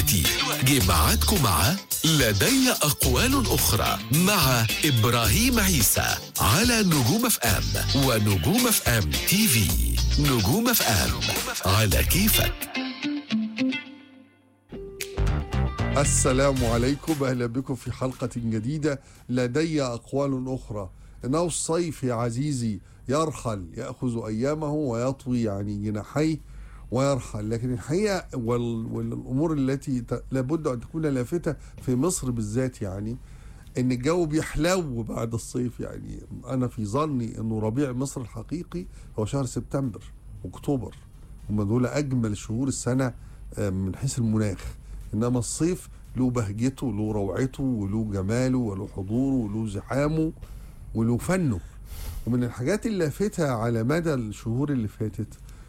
دلوقتي جه ميعادكم مع لدي أقوال أخرى مع إبراهيم عيسى على نجوم اف ام ونجوم اف ام تي في نجوم اف ام على كيفك السلام عليكم اهلا بكم في حلقه جديده لدي اقوال اخرى انه الصيف يا عزيزي يرحل ياخذ ايامه ويطوي يعني جناحيه ويرحل لكن الحقيقه وال- والامور التي ت- لابد ان تكون لافته في مصر بالذات يعني ان الجو بيحلو بعد الصيف يعني انا في ظني انه ربيع مصر الحقيقي هو شهر سبتمبر اكتوبر هم دول اجمل شهور السنه آه، من حيث المناخ انما الصيف له بهجته له روعته وله جماله وله حضوره وله زحامه وله فنه ومن الحاجات اللافته على مدى الشهور اللي فاتت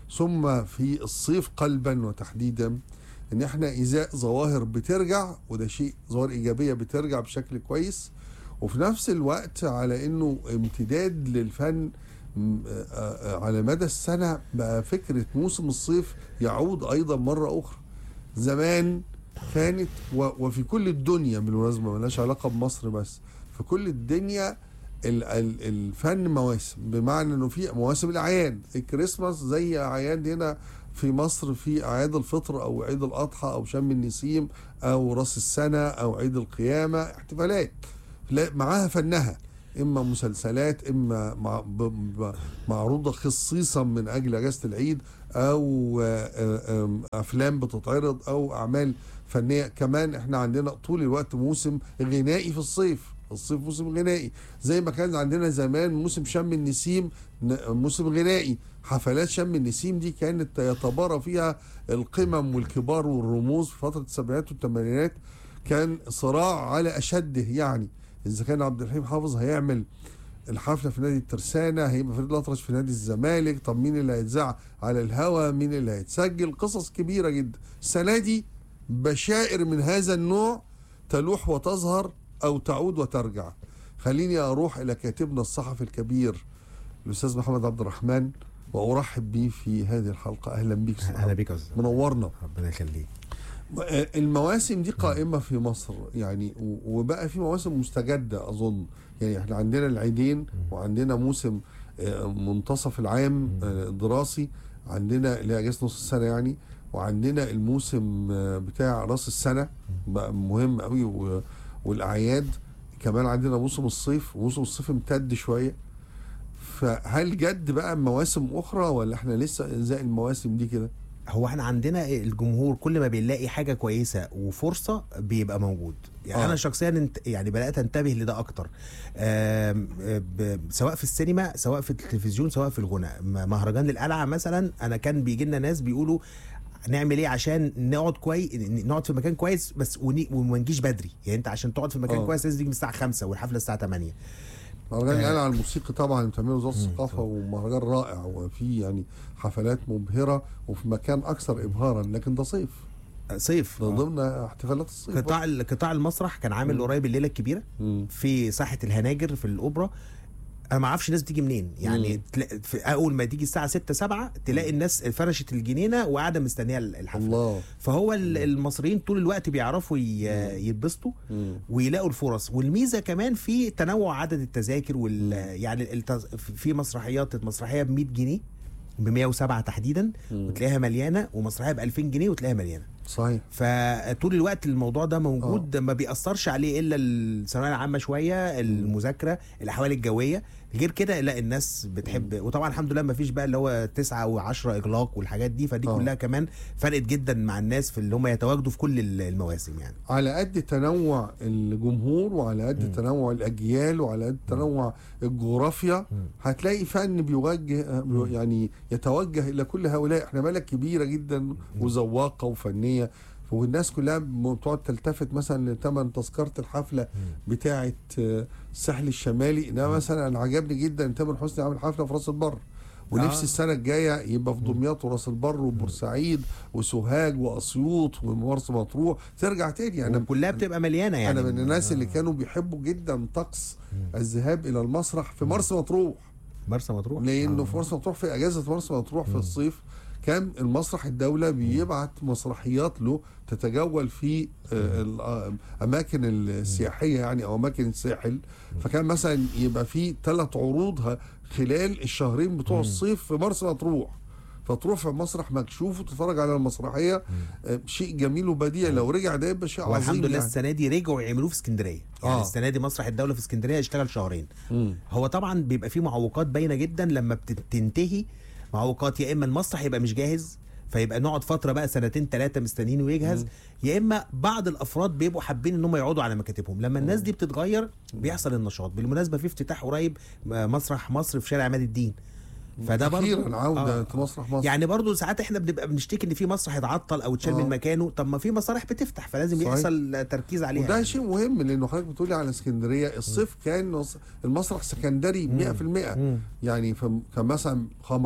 ثم في الصيف قلبا وتحديدا ان احنا ازاء ظواهر بترجع وده شيء ظواهر ايجابيه بترجع بشكل كويس وفي نفس الوقت على انه امتداد للفن م- آه، آه، على مدى السنه بقى فكره موسم الصيف يعود ايضا مره اخرى زمان كانت و- وفي كل الدنيا بالمناسبه ملهاش علاقه بمصر بس في كل الدنيا ال- ال- الفن مواسم بمعنى انه في مواسم الاعياد الكريسماس زي اعياد هنا في مصر في اعياد الفطر او عيد الاضحى او شم النسيم او راس السنه او عيد القيامه احتفالات لا- معاها فنها اما مسلسلات اما مع ب- ب- معروضه خصيصا من اجل اجازه العيد او آه، آه، آم، افلام بتتعرض او اعمال فنيه كمان احنا عندنا طول الوقت موسم غنائي في الصيف الصيف موسم غنائي زي ما كان عندنا زمان موسم شم النسيم ن- موسم غنائي حفلات شم النسيم دي كانت يتبارى فيها القمم والكبار والرموز في فتره السبعينات والثمانينات كان صراع على اشده يعني اذا كان عبد الحليم حافظ هيعمل الحفله في نادي الترسانه هيبقى فريد الاطرش في نادي الزمالك طب مين اللي هيتذاع على الهوا مين اللي هيتسجل قصص كبيره جدا السنه دي بشائر من هذا النوع تلوح وتظهر او تعود وترجع خليني اروح الى كاتبنا الصحفي الكبير الاستاذ محمد عبد الرحمن وارحب به في هذه الحلقه اهلا بك أستاذ اهلا بيك يا استاذ منورنا ربنا يخليك المواسم دي قائمة في مصر يعني و- وبقى في مواسم مستجدة أظن يعني احنا عندنا العيدين وعندنا موسم آه، منتصف العام آه، الدراسي عندنا اللي هي اجازة نص السنة يعني وعندنا الموسم آه، بتاع راس السنة بقى مهم قوي و- والأعياد كمان عندنا موسم الصيف وموسم الصيف امتد شوية فهل جد بقى مواسم أخرى ولا احنا لسه زي المواسم دي كده؟ هو احنا عندنا الجمهور كل ما بيلاقي حاجه كويسه وفرصه بيبقى موجود يعني آه. آه. انا شخصيا انت يعني بدات انتبه لده اكتر آم، ب- سواء في السينما سواء في التلفزيون سواء في الغناء م- مهرجان القلعه مثلا انا كان بيجي لنا ناس بيقولوا نعمل ايه عشان نقعد كويس نقعد في مكان كويس بس وني- وما نجيش بدري يعني انت عشان تقعد في مكان آه. أوه. كويس لازم تيجي من الساعه 5 والحفله الساعه 8 مهرجان آه. القلعة الموسيقي طبعا بتعمله وزارة مم. الثقافة ومهرجان رائع وفي يعني حفلات مبهرة وفي مكان أكثر إبهارا لكن ده صيف صيف ده آه. ضمن احتفالات الصيف قطاع ال- قطاع المسرح كان عامل مم. قريب الليله الكبيره مم. في ساحه الهناجر في الاوبرا انا ما اعرفش الناس بتيجي منين يعني مم. تلا... في اول ما تيجي الساعه 6 7 تلاقي الناس فرشت الجنينه وقاعده مستنيه الحفله الله فهو ال- المصريين طول الوقت بيعرفوا ي... مم. يتبسطوا مم. ويلاقوا الفرص والميزه كمان في تنوع عدد التذاكر وال يعني التز... في مسرحيات مسرحيه ب 100 جنيه ب 107 تحديدا مم. وتلاقيها مليانه ومسرحيه ب 2000 جنيه وتلاقيها مليانه صحيح فطول الوقت الموضوع ده موجود ما بيأثرش عليه الا الثانويه العامه شويه المذاكره الاحوال الجويه غير كده لا الناس بتحب وطبعا الحمد لله ما فيش بقى اللي هو تسعة و10 اغلاق والحاجات دي فدي آه. كلها كمان فرقت جدا مع الناس في اللي هم يتواجدوا في كل ال- المواسم يعني على قد تنوع الجمهور وعلى قد مم. تنوع الأجيال وعلى قد تنوع الجغرافيا مم. هتلاقي فن بيوجه يعني يتوجه إلى كل هؤلاء احنا بلد كبيرة جدا وذواقة وفنية والناس كلها بتقعد تلتفت مثلا لثمن تذكره الحفله بتاعه آه، الساحل الشمالي انما مثلا انا عجبني جدا ان تامر حسني عامل حفله في راس البر ونفسي آه. السنه الجايه يبقى في دمياط وراس البر وبورسعيد وسوهاج واسيوط ومرسى مطروح ترجع تاني انا كلها بتبقى مليانه يعني انا من الناس اللي كانوا بيحبوا جدا طقس الذهاب الى المسرح في مرسى مطروح مرسى مطروح لانه آه. في مرسى مطروح في اجازه مرسى مطروح في الصيف كان المسرح الدولة بيبعت مسرحيات له تتجول في آه، الأماكن السياحية يعني أو أماكن الساحل فكان مثلا يبقى في ثلاث عروض ه- خلال الشهرين بتوع الصيف في مرسى مطروح فتروح في مسرح مكشوف وتتفرج على المسرحية آه، شيء جميل وبديع لو رجع ده يبقى شيء عظيم والحمد لله يعني. السنه دي رجعوا يعملوه في اسكندريه يعني آه. السنه دي مسرح الدوله في اسكندريه اشتغل شهرين مم. هو طبعا بيبقى فيه معوقات باينه جدا لما بتنتهي معوقات يا اما المسرح يبقى مش جاهز فيبقى نقعد فتره بقى سنتين ثلاثه مستنيين ويجهز يا اما بعض الافراد بيبقوا حابين ان هم يقعدوا على مكاتبهم لما الناس دي بتتغير بيحصل النشاط بالمناسبه في افتتاح قريب آه، مسرح مصر في شارع عماد الدين فده برضه أخيرا عودة آه. مسرح مصر يعني برضه ساعات احنا بنبقى بنشتكي ان في مسرح اتعطل او اتشال آه. من مكانه طب ما في مسارح بتفتح فلازم صحيح. يحصل تركيز عليها وده يعني. شيء مهم لانه حضرتك بتقولي على اسكندريه الصيف كان نص- المسرح سكندري 100% مم. يعني ف- كان مثلا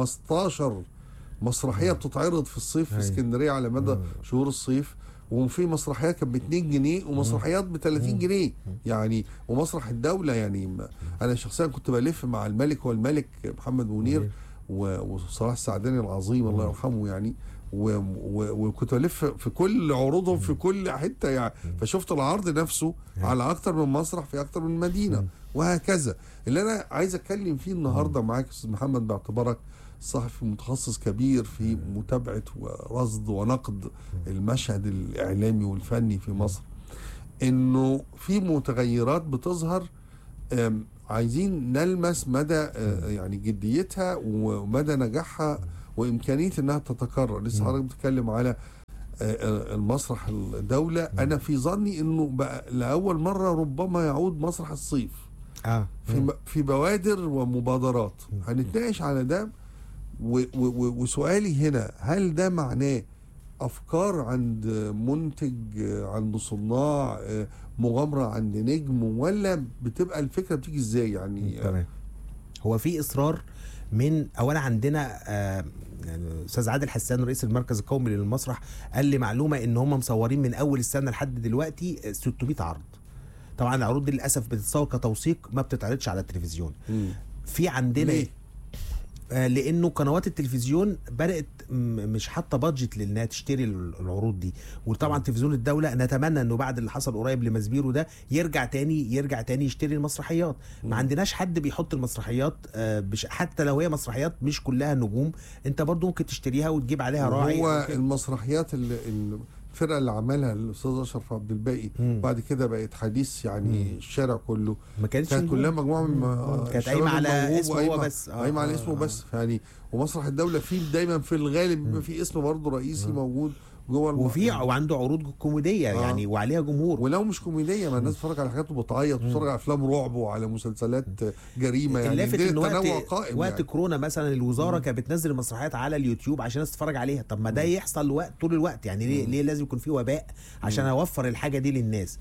15 مسرحيه بتتعرض في الصيف في أيوة. اسكندريه على مدى شهور الصيف وفي مسرحيات كانت ب 2 جنيه ومسرحيات ب 30 جنيه يعني ومسرح الدوله يعني م- انا شخصيا كنت بلف مع الملك والملك محمد منير و- وصلاح السعداني العظيم الله يرحمه يعني و- و- وكنت بلف في كل عروضهم في كل حته يعني فشفت العرض نفسه على اكتر من مسرح في اكتر من مدينه وهكذا اللي انا عايز اتكلم فيه النهارده معاك يا استاذ محمد باعتبارك صحفي متخصص كبير في متابعه ورصد ونقد المشهد الاعلامي والفني في مصر انه في متغيرات بتظهر أم، عايزين نلمس مدى آه، يعني جديتها ومدى نجاحها وامكانيه انها تتكرر لسه حضرتك بتتكلم على آه، آه، المسرح الدوله انا في ظني انه بقى لاول مره ربما يعود مسرح الصيف اه في في بوادر ومبادرات هنتناقش على ده و- و- و- وسؤالي هنا هل ده معناه افكار عند منتج عند صناع مغامره عند نجم ولا بتبقى الفكره بتيجي ازاي يعني تمام هو في اصرار من اولا عندنا آه يعني استاذ عادل حسان رئيس المركز القومي للمسرح قال لي معلومه ان هم مصورين من اول السنه لحد دلوقتي 600 عرض طبعا العروض دي للاسف بتتصور كتوثيق ما بتتعرضش على التلفزيون مم. في عندنا ليه؟ آه، لانه قنوات التلفزيون بدات م- مش حاطه بادجت لانها تشتري ال- العروض دي وطبعا تلفزيون الدوله نتمنى انه بعد اللي حصل قريب لمزبيرو ده يرجع تاني يرجع تاني يشتري المسرحيات ما عندناش حد بيحط المسرحيات آه، بش حتى لو هي مسرحيات مش كلها نجوم انت برضو ممكن تشتريها وتجيب عليها راعي هو أو كده. المسرحيات اللي الفرقه اللي عملها الاستاذ اشرف عبد الباقي مم. بعد كده بقت حديث يعني الشارع كله ما كانتش كانت نجوم. كلها مجموعه من مم. آه، كانت الشباب قايمه على الموهوب اسمه هو وقايمة- بس آه، قايمه على آه، اسمه آه. بس يعني ومسرح الدوله فيه دايما في الغالب بيبقى في اسم برضه رئيسي موجود جوه الم- وفي وعنده عروض كوميديه آه. يعني وعليها جمهور ولو مش كوميديه ما الناس بتتفرج على حاجات وبتعيط وبتتفرج على افلام رعب وعلى مسلسلات جريمه يعني اللافت دي ان وقت تنوع قائم وقت يعني. كورونا مثلا الوزاره كانت بتنزل مسرحيات على اليوتيوب عشان الناس تتفرج عليها طب ما ده يحصل وقت طول الوقت يعني ليه ليه لازم يكون في وباء عشان اوفر الحاجه دي للناس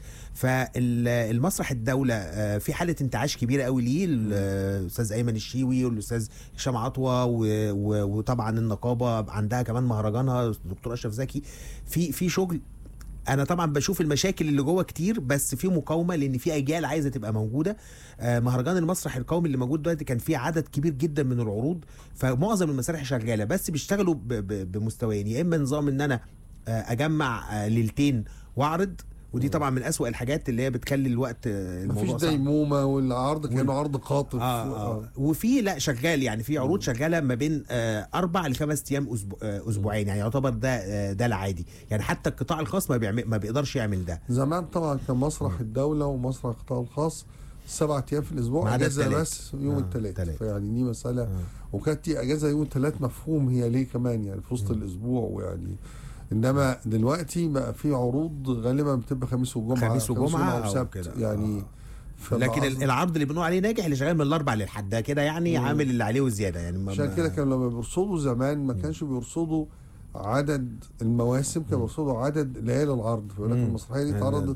فالمسرح الدوله آه، في حاله انتعاش كبيره قوي ليه الاستاذ ايمن الشيوي والاستاذ هشام عطوه و- و- وطبعا النقابه عندها كمان مهرجانها الدكتور اشرف زكي في في شغل انا طبعا بشوف المشاكل اللي جوه كتير بس في مقاومه لان في اجيال عايزه تبقى موجوده آه، مهرجان المسرح القومي اللي موجود دلوقتي كان فيه عدد كبير جدا من العروض فمعظم المسارح شغاله بس بيشتغلوا ب- ب- بمستويين يا اما نظام ان انا آه، اجمع آه، ليلتين واعرض ودي طبعا من أسوأ الحاجات اللي هي بتخلي الوقت آه، مفيش الموضوع صعب ديمومه والعرض كانه عرض قاطف آه آه. وفي لا شغال يعني في عروض شغاله ما بين آه اربع لخمس ايام أسبوع آه اسبوعين يعني يعتبر ده آه ده العادي يعني حتى القطاع الخاص ما بيعمل ما بيقدرش يعمل ده زمان طبعا كان مسرح الدوله ومسرح القطاع الخاص سبعة ايام في ما الاسبوع عدا اجازه التلات. بس يوم آه، الثلاث تلات. فيعني دي مساله وكانت دي اجازه يوم الثلاث مفهوم هي ليه كمان يعني في وسط الاسبوع ويعني انما دلوقتي بقى في عروض غالبا بتبقى خميس وجمعه خميس وجمعة أو وسبت كده. يعني آه. فبقى لكن أصلاً- ال- العرض اللي بنقول عليه ناجح اللي شغال من الاربع للحد ده كده يعني عامل اللي عليه وزياده يعني ما- عشان ما- كده كانوا لما بيرصدوا زمان ما كانش بيرصدوا عدد المواسم كانوا بيرصدوا عدد ليالي العرض فيقول لك مم. المسرحيه دي يعني اتعرضت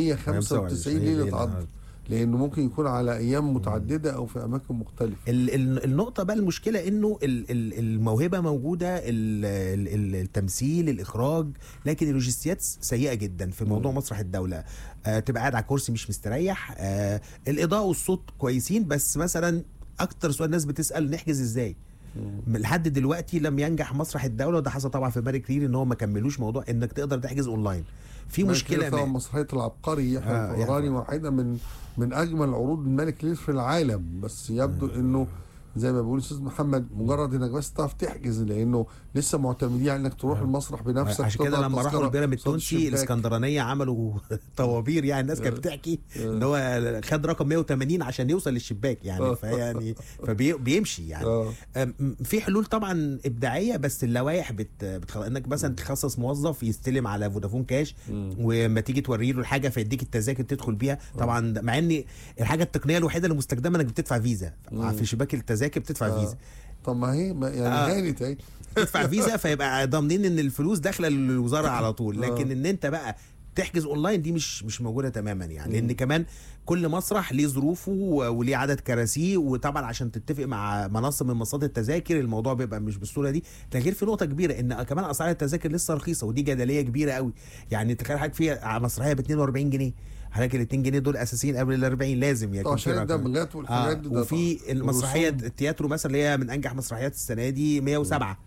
195 ليله عرض لانه ممكن يكون على ايام متعدده او في اماكن مختلفه ال- ال- النقطة بقى المشكلة انه ال- ال- الموهبة موجودة ال- ال- ال- التمثيل الاخراج لكن اللوجستيات سيئة جدا في موضوع مسرح الدولة آه تبقى قاعد على كرسي مش مستريح آه الاضاءة والصوت كويسين بس مثلا اكتر سؤال الناس بتسأل نحجز ازاي لحد دلوقتي لم ينجح مسرح الدوله وده حصل طبعا في ماري كرير ان هو ما كملوش موضوع انك تقدر تحجز اونلاين في مشكله طبعا ما مسرحيه العبقري يحيى آه، آه الفخراني يحيى. واحده من من اجمل عروض الملك لير في العالم بس يبدو انه زي ما بيقول الاستاذ محمد مجرد انك بس تعرف تحجز لانه لسه معتمدين على انك تروح المسرح بنفسك عشان كده تقطع لما راحوا التذكرة البيراميد قصاد التونسي الشباك. الاسكندرانيه عملوا طوابير يعني الناس كانت بتحكي ان هو خد رقم 180 عشان يوصل للشباك يعني فيعني فبيمشي يعني آه. أم، في حلول طبعا ابداعيه بس اللوائح بت بتخل... انك مثلا تخصص موظف يستلم على فودافون كاش وما تيجي توري له الحاجه فيديك التذاكر تدخل بيها طبعا ده- مع ان الحاجه التقنيه الوحيده اللي مستخدمه انك بتدفع فيزا في شباك التذاكر بتدفع آه. فيزا طب ما هي ما يعني آه. هانت اهي تدفع فيزا فيبقى ضامنين ان الفلوس داخله للوزاره على طول لكن ان انت بقى تحجز اونلاين دي مش مش موجوده تماما يعني لان كمان كل مسرح ليه ظروفه و- وليه عدد كراسيه وطبعا عشان تتفق مع منصه من منصات التذاكر الموضوع بيبقى مش بالصوره دي ده غير في نقطه كبيره ان كمان اسعار التذاكر لسه رخيصه ودي جدليه كبيره قوي يعني تخيل حضرتك في مسرحيه ب 42 جنيه حضرتك ال 2 جنيه دول اساسيين قبل ال 40 لازم يكون طبعا في عشان رقم. الدبلجات والحاجات آه دي ده وفي طبعاً. المسرحيه والرسوم. التياترو مثلا اللي هي من انجح مسرحيات السنه دي 107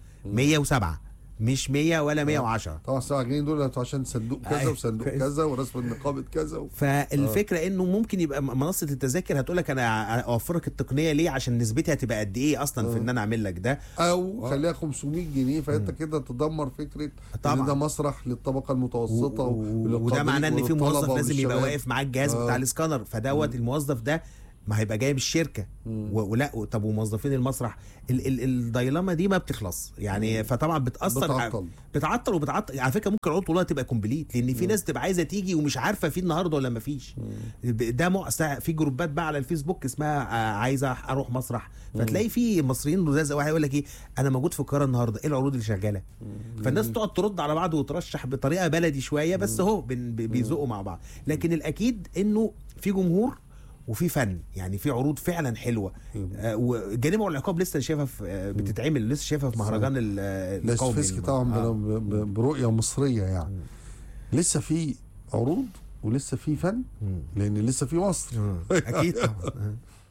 107 مش 100 ولا 110 طبعا 7 جنيه دول عشان صندوق كذا أيوة. وصندوق كويس. كذا ورسم نقابه كذا و... فالفكره انه ممكن يبقى منصه التذاكر هتقول لك انا اوفرك التقنيه ليه عشان نسبتها هتبقى قد ايه اصلا في ان انا اعمل لك ده او خليها 500 جنيه فانت كده تدمر فكره طبعاً. ان ده مسرح للطبقه المتوسطه و- و- وده وللقابلين معناه ان في وللطلبة موظف لازم يبقى وللشباب. واقف معاه الجهاز آه. بتاع الاسكانر فدوت الموظف ده ما هيبقى جاي من الشركه و- ولا طب وموظفين المسرح ال ال الدايلاما دي ما بتخلص يعني فطبعا بتاثر بتعطل. بتعطل وبتعطل على فكره ممكن العروض كلها تبقى كومبليت لان في ناس تبقى عايزه تيجي ومش عارفه في النهارده ولا ما فيش ده مع... في جروبات بقى على الفيسبوك اسمها آه، عايزه اروح مسرح فتلاقي في مصريين لزاز واحد يقول لك ايه انا موجود في القاهره النهارده ايه العروض اللي شغاله فالناس تقعد ترد على بعض وترشح بطريقه بلدي شويه بس اهو بن- بي- بيزقوا مع بعض لكن الاكيد انه في جمهور وفي فن يعني في عروض فعلا حلوه آه والجريمه والعقاب لسه شايفها في آه بتتعمل لسه شايفها في مهرجان ال- آه، القومي لاسفسكي طبعا آه. ب- ب- برؤيه مصريه يعني لسه في عروض ولسه في فن مم. لان لسه في مصر مم. اكيد طبعا